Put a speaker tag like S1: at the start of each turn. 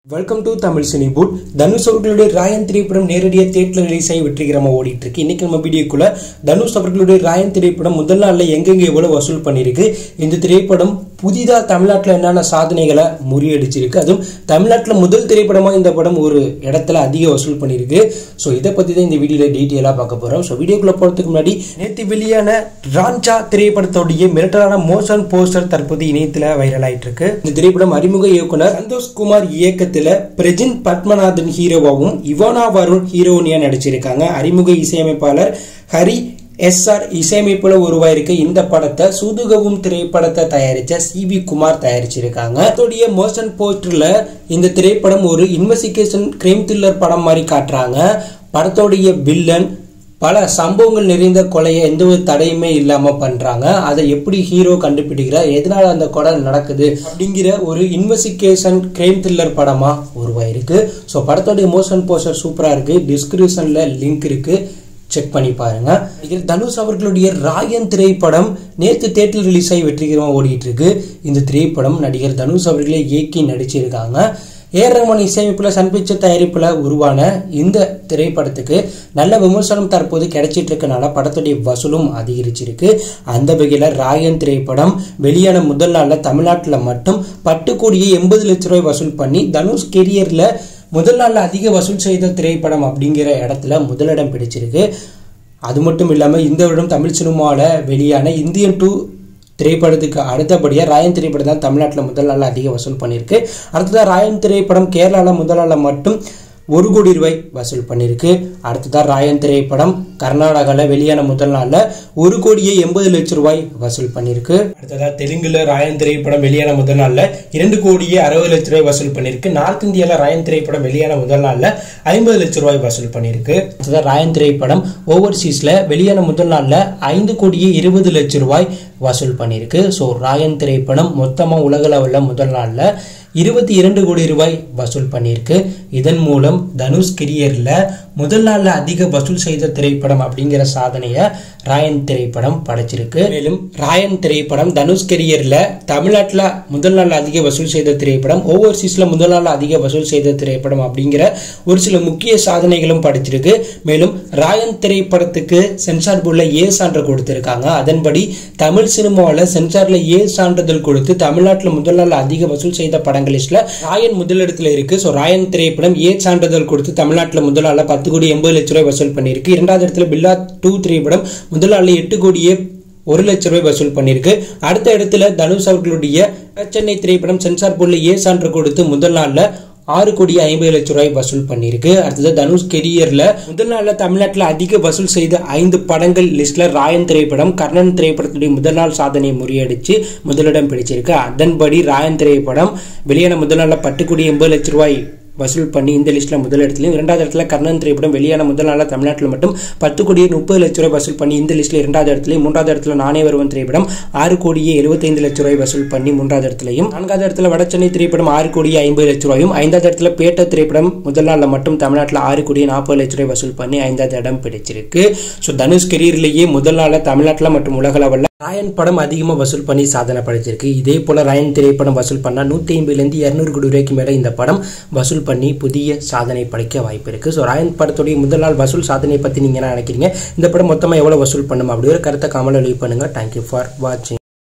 S1: welcome to Tamil cine boot Dhanush அவர்களுடைய ராயன் திரைப்படம் நேரடியாக தேட்டர் ரிலீஸ் ஆகி வெற்றிகரமாக ஓடிட்டு இருக்கு இன்னைக்கு நம்ம வீடியோக்குள்ள தனுஷ் அவர்களுடைய ராயன் திரைப்படம் முதல் நாள்ல எங்கெங்க எவ்வளவு வசூல் பண்ணியிருக்கு இந்த திரைப்படம் புதிதா தமிழ்நாட்டில் என்னென்ன சாதனைகளை முறியடிச்சிருக்கு அதுவும் தமிழ்நாட்டில் முதல் திரைப்படமா இந்த படம் ஒரு இடத்துல அதிக வசூல் பண்ணியிருக்கு ஸோ இதை பத்தி தான் இந்த வீடியோல டீட்டெயிலாக பார்க்க போறோம் ஸோ வீடியோக்குள்ள போறதுக்கு முன்னாடி நேற்று வெளியான ராஞ்சா திரைப்படத்தோடைய மிரட்டலான மோஷன் போஸ்டர் தற்போது இணையத்தில் வைரல் ஆயிட்டு இருக்கு இந்த திரைப்படம் அறிமுக இயக்குனர் சந்தோஷ் குமார் இயக்கத்தில் பிரஜின் பத்மநாதன் ஹீரோவாகவும் இவானா வருண் ஹீரோனியா நடிச்சிருக்காங்க அறிமுக இசையமைப்பாளர் ஹரி எஸ் ஆர் இசையமைப்புல உருவாயிருக்க இந்த படத்தை சூதுகவும் திரைப்படத்தை தயாரிச்ச சி வி குமார் தயாரிச்சிருக்காங்க அதோடைய மோஷன் போஸ்டர்ல இந்த திரைப்படம் ஒரு இன்வெஸ்டிகேஷன் கிரைம் த்ரில்லர் படம் மாதிரி காட்டுறாங்க படத்தோடைய வில்லன் பல சம்பவங்கள் நிறைந்த கொலையை எந்த ஒரு தடையுமே இல்லாம பண்றாங்க அதை எப்படி ஹீரோ கண்டுபிடிக்கிறார் எதனால அந்த கொலை நடக்குது அப்படிங்கிற ஒரு இன்வெஸ்டிகேஷன் கிரைம் த்ரில்லர் படமா உருவாயிருக்கு ஸோ படத்தோடைய மோஷன் போஸ்டர் சூப்பரா இருக்கு டிஸ்கிரிப்ஷன்ல லிங்க் இருக்கு செக் பண்ணி பாருங்க இதில் தனுஷ் அவர்களுடைய ராயன் திரைப்படம் நேற்று தேட்டரில் ரிலீஸ் ஆகி வெற்றிகரமாக ஓடிட்டு இருக்கு இந்த திரைப்படம் நடிகர் தனுஷ் அவர்களே இயக்கி நடிச்சிருக்காங்க ஏர் ரமன் இசையமைப்பில் சன் பிக்சர் தயாரிப்பில் உருவான இந்த திரைப்படத்துக்கு நல்ல விமர்சனம் தற்போது கிடைச்சிட்டு இருக்கனால படத்துடைய வசூலும் அதிகரிச்சிருக்கு அந்த வகையில் ராயன் திரைப்படம் வெளியான முதல் நாளில் தமிழ்நாட்டில் மட்டும் பத்து கோடியே எண்பது லட்ச ரூபாய் வசூல் பண்ணி தனுஷ் கெரியரில் முதல் நாளில் அதிக வசூல் செய்த திரைப்படம் அப்படிங்கிற இடத்துல முதலிடம் பிடிச்சிருக்கு அது மட்டும் இல்லாமல் இந்த வருடம் தமிழ் சினிமாவில் வெளியான இந்தியன் டூ திரைப்படத்துக்கு அடுத்தபடியாக ராயன் திரைப்படம் தான் தமிழ்நாட்டில் முதல் நாளில் அதிக வசூல் பண்ணியிருக்கு அடுத்ததாக ராயன் திரைப்படம் கேரளாவில் முதல் நாளில் மட்டும் ஒரு கோடி ரூபாய் வசூல் பண்ணியிருக்கு அடுத்ததாக ராயன் திரைப்படம் கர்நாடகாவில் வெளியான முதல் நாளில் ஒரு கோடியே எண்பது லட்சம் ரூபாய் வசூல் பண்ணியிருக்கு அடுத்ததாக தெலுங்குல ராயன் திரைப்படம் வெளியான முதல் நாளில் இரண்டு கோடியே அறுபது லட்ச ரூபாய் வசூல் பண்ணியிருக்கு நார்த் இந்தியாவில் ராயன் திரைப்படம் வெளியான முதல் நாளில் ஐம்பது லட்ச ரூபாய் வசூல் பண்ணியிருக்கு அடுத்ததாக ராயன் திரைப்படம் ஓவர்சீஸில் வெளியான முதல் நாளில் ஐந்து கோடியே இருபது லட்ச ரூபாய் வசூல் பண்ணியிருக்கு ஸோ ராயன் திரைப்படம் மொத்தமாக உலக லெவலில் முதல் நாளில் இருபத்தி இரண்டு கோடி ரூபாய் வசூல் பண்ணியிருக்கு இதன் மூலம் தனுஷ் கெரியரில் முதல் நாளில் அதிக வசூல் செய்த திரைப்படம் அப்படிங்கிற சாதனையை ராயன் திரைப்படம் படைச்சிருக்கு மேலும் ராயன் திரைப்படம் தனுஷ் கெரியரில் தமிழ்நாட்டில் முதல் நாள் அதிக வசூல் செய்த திரைப்படம் ஓவர்சீஸில் முதல் நாள் அதிக வசூல் செய்த திரைப்படம் அப்படிங்கிற ஒரு சில முக்கிய சாதனைகளும் படைச்சிருக்கு மேலும் ராயன் திரைப்படத்துக்கு சென்சார் போர்டில் ஏ சான்று கொடுத்திருக்காங்க அதன்படி தமிழ் சினிமாவில் சென்சாரில் ஏ சான்றிதழ் கொடுத்து தமிழ்நாட்டில் முதல் நாள் அதிக வசூல் செய்த படங்கள் லிஸ்ட்ல ராயன் முதலிடத்துல இருக்கு ஸோ ராயன் திரைப்படம் ஏ சான்றிதழ் கொடுத்து தமிழ்நாட்டில் முதல் நாளில் பத்து கோடி எண்பது லட்ச ரூபாய் வசூல் பண்ணியிருக்கு இரண்டாவது இடத்துல பில்லா டூ திரைப்படம் முதல் நாளில் எட்டு கோடியே ஒரு லட்ச ரூபாய் வசூல் பண்ணியிருக்கு அடுத்த இடத்துல தனுஷ் அவர்களுடைய சென்னை திரைப்படம் சென்சார் போர்டில் ஏ சான்று கொடுத்து முதல் நாளில் ஆறு கோடி ஐம்பது லட்ச ரூபாய் வசூல் பண்ணியிருக்கு அடுத்தது தனுஷ் கெரியர்ல முதல் நாளில் தமிழ்நாட்டில் அதிக வசூல் செய்த ஐந்து படங்கள் லிஸ்ட்ல ராயன் திரைப்படம் கர்ணன் திரைப்படத்துடைய முதல் நாள் சாதனையை முறியடிச்சு முதலிடம் பிடிச்சிருக்கு அதன்படி ராயன் திரைப்படம் வெளியான முதல் நாளில் பத்து கோடி எண்பது லட்ச ரூபாய் வசூல் பண்ணி இந்த லிஸ்ட்டில் முதல் இடத்துலையும் இரண்டாவது இடத்துல கர்ணன் திரைப்படம் வெளியான முதல் நாளில் தமிழ்நாட்டில் மட்டும் பத்து கோடியே முப்பது லட்ச ரூபாய் வசூல் பண்ணி இந்த லிஸ்ட்டில் இரண்டாவது இடத்துலையும் மூன்றாவது இடத்துல நானே வருவன் திரைப்படம் ஆறு கோடியே எழுபத்தைந்து லட்ச ரூபாய் வசூல் பண்ணி மூன்றாவது இடத்துலையும் நான்காவது இடத்துல வடசென்னை திரைப்படம் ஆறு கோடியே ஐம்பது லட்ச ரூபாயும் ஐந்தாவது இடத்துல பேட்ட திரைப்படம் முதல் நாளில் மட்டும் தமிழ்நாட்டில் ஆறு கோடியே நாற்பது லட்ச ரூபாய் வசூல் பண்ணி ஐந்தாவது இடம் பிடிச்சிருக்கு ஸோ தனுஷ் கெரியர்லேயே முதல் நாளில் தமிழ்நாட்டில் மற்றும் உலக லெவலில் ராயன் படம் அதிகமாக வசூல் பண்ணி சாதனை படைச்சிருக்கு இதே போல ராயன் திரைப்படம் வசூல் பண்ணால் நூற்றி ஐம்பதுலேருந்து இரநூறு கோடி ரூபாய்க்கு மேலே இந்த படம் வசூல் பண்ணி புதிய சாதனை படைக்க வாய்ப்பு இருக்கு ஸோ ராயன் படத்துடைய முதல் நாள் வசூல் சாதனை பற்றி நீங்கள் என்ன நினைக்கிறீங்க இந்த படம் மொத்தமாக எவ்வளோ வசூல் பண்ணும் அப்படி ஒரு கருத்தை காமல லீவ் பண்ணுங்க தேங்க்யூ ஃபார் வாட்சிங்